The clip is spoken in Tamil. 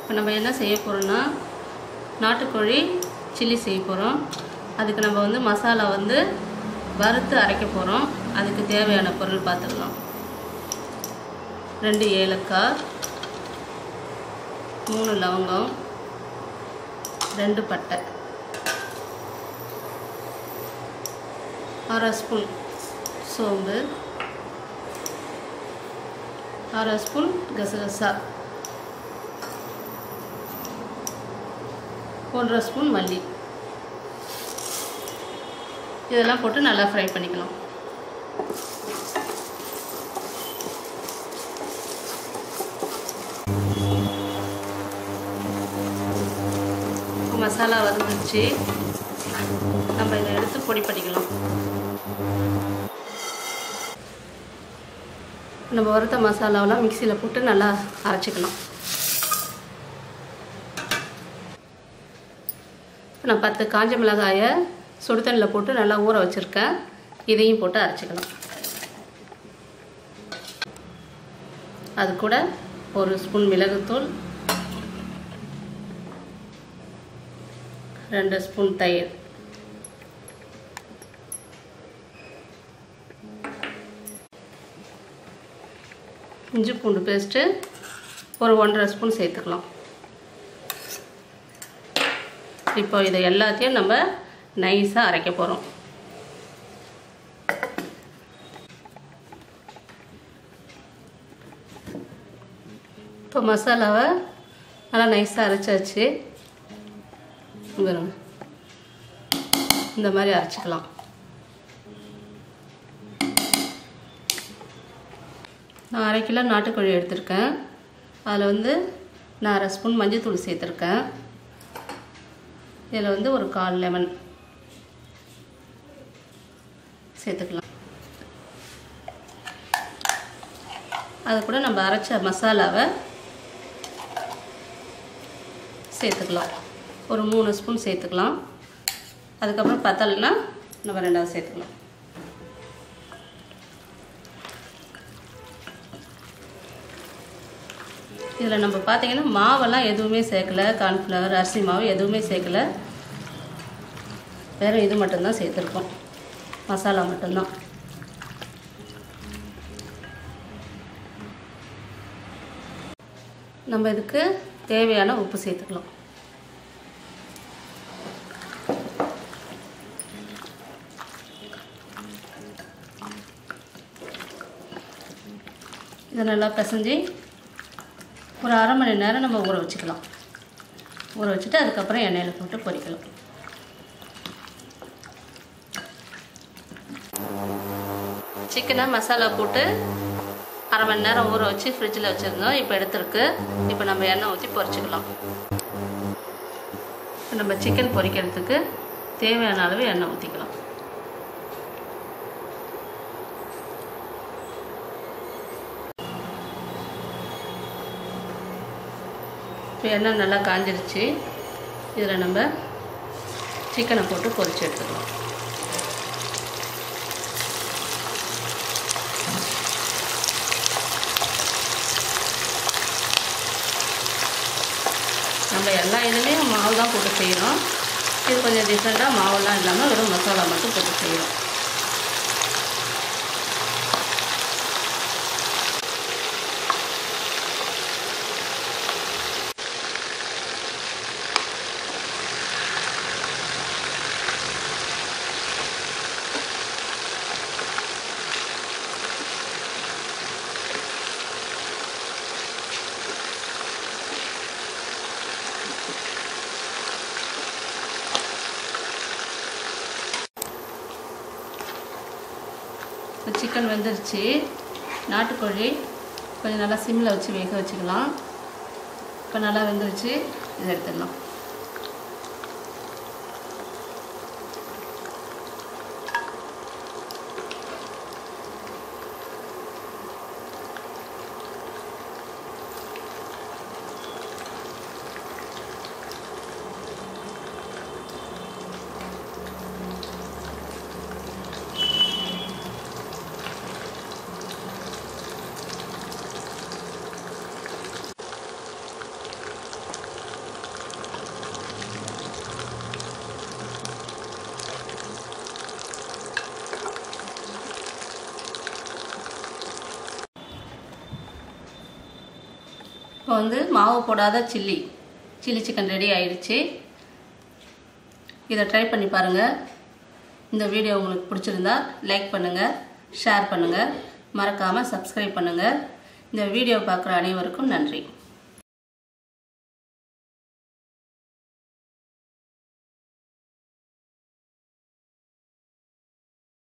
இப்போ நம்ம என்ன செய்ய போகிறோம்னா நாட்டுக்கோழி சில்லி செய்ய போகிறோம் அதுக்கு நம்ம வந்து மசாலா வந்து வறுத்து அரைக்க போகிறோம் அதுக்கு தேவையான பொருள் பார்த்துக்கலாம் ரெண்டு ஏலக்காய் மூணு லவங்கம் ரெண்டு பட்டை அரை ஸ்பூன் சோம்பு அரை ஸ்பூன் கசகசா ஒன்றரை ஸ்பூன் மல்லி இதெல்லாம் போட்டு நல்லா ஃப்ரை பண்ணிக்கணும் மசாலா வந்துருச்சு நம்ம இதை எடுத்து பொடி பண்ணிக்கலாம் நம்ம வறுத்த மசாலாவெல்லாம் மிக்சியில் போட்டு நல்லா அரைச்சிக்கலாம் நான் பத்து காஞ்ச மிளகாயை சுடு தண்ணியில் போட்டு நல்லா ஊற வச்சுருக்கேன் இதையும் போட்டு அரைச்சிக்கலாம் அது கூட ஒரு ஸ்பூன் மிளகுத்தூள் ரெண்டு ஸ்பூன் தயிர் இஞ்சி பூண்டு பேஸ்ட்டு ஒரு ஒன்றரை ஸ்பூன் சேர்த்துக்கலாம் இப்போ இதை எல்லாத்தையும் நம்ம நைஸாக அரைக்க போகிறோம் இப்போ மசாலாவை நல்லா நைஸாக அரைச்சாச்சு பாருங்க இந்த மாதிரி அரைச்சிக்கலாம் நான் அரை கிலோ நாட்டுக்கோழி எடுத்திருக்கேன் அதில் வந்து நான் அரை ஸ்பூன் மஞ்சள்தூள் சேர்த்துருக்கேன் இதில் வந்து ஒரு கால் லெமன் சேர்த்துக்கலாம் அது கூட நம்ம அரைச்ச மசாலாவை சேர்த்துக்கலாம் ஒரு மூணு ஸ்பூன் சேர்த்துக்கலாம் அதுக்கப்புறம் பத்தலைன்னா நம்ம ரெண்டாவது சேர்த்துக்கலாம் இதில் நம்ம பார்த்தீங்கன்னா மாவெல்லாம் எதுவுமே சேர்க்கல கார்ன்ஃப்ளவர் அரிசி மாவு எதுவுமே சேர்க்கல வேறு இது மட்டும்தான் சேர்த்துருக்கோம் மசாலா மட்டும்தான் நம்ம இதுக்கு தேவையான உப்பு சேர்த்துக்கலாம் இதை நல்லா பிசைஞ்சு ஒரு அரை மணி நேரம் நம்ம ஊற வச்சுக்கலாம் ஊற வச்சுட்டு அதுக்கப்புறம் எண்ணெயில் போட்டு பொரிக்கலாம் சிக்கனை மசாலா போட்டு அரை மணி நேரம் ஊற வச்சு ஃப்ரிட்ஜில் வச்சுருந்தோம் இப்போ எடுத்துருக்கு இப்போ நம்ம எண்ணெய் ஊற்றி பொரிச்சுக்கலாம் இப்போ நம்ம சிக்கன் பொரிக்கிறதுக்கு தேவையான அளவு எண்ணெய் ஊற்றிக்கலாம் இப்போ எண்ணெய் நல்லா காஞ்சிருச்சு இதில் நம்ம சிக்கனை போட்டு பொரிச்சு எடுத்துக்கலாம் நம்ம எல்லா இதுலேயும் மாவு தான் போட்டு செய்கிறோம் இது கொஞ்சம் டிஃப்ரெண்ட்டாக மாவெல்லாம் இல்லாமல் வெறும் மசாலா மட்டும் போட்டு செய்கிறோம் இப்போ சிக்கன் வெந்துருச்சு நாட்டுக்கோழி கொஞ்சம் நல்லா சிம்மில் வச்சு வேக வச்சுக்கலாம் இப்போ நல்லா வெந்துருச்சு இதை எடுத்துடலாம் இப்போ வந்து மாவு போடாத சில்லி சில்லி சிக்கன் ரெடி ஆயிடுச்சு இதை ட்ரை பண்ணி பாருங்கள் இந்த வீடியோ உங்களுக்கு பிடிச்சிருந்தா லைக் பண்ணுங்கள் ஷேர் பண்ணுங்கள் மறக்காமல் சப்ஸ்கிரைப் பண்ணுங்கள் இந்த வீடியோ பார்க்குற அனைவருக்கும் நன்றி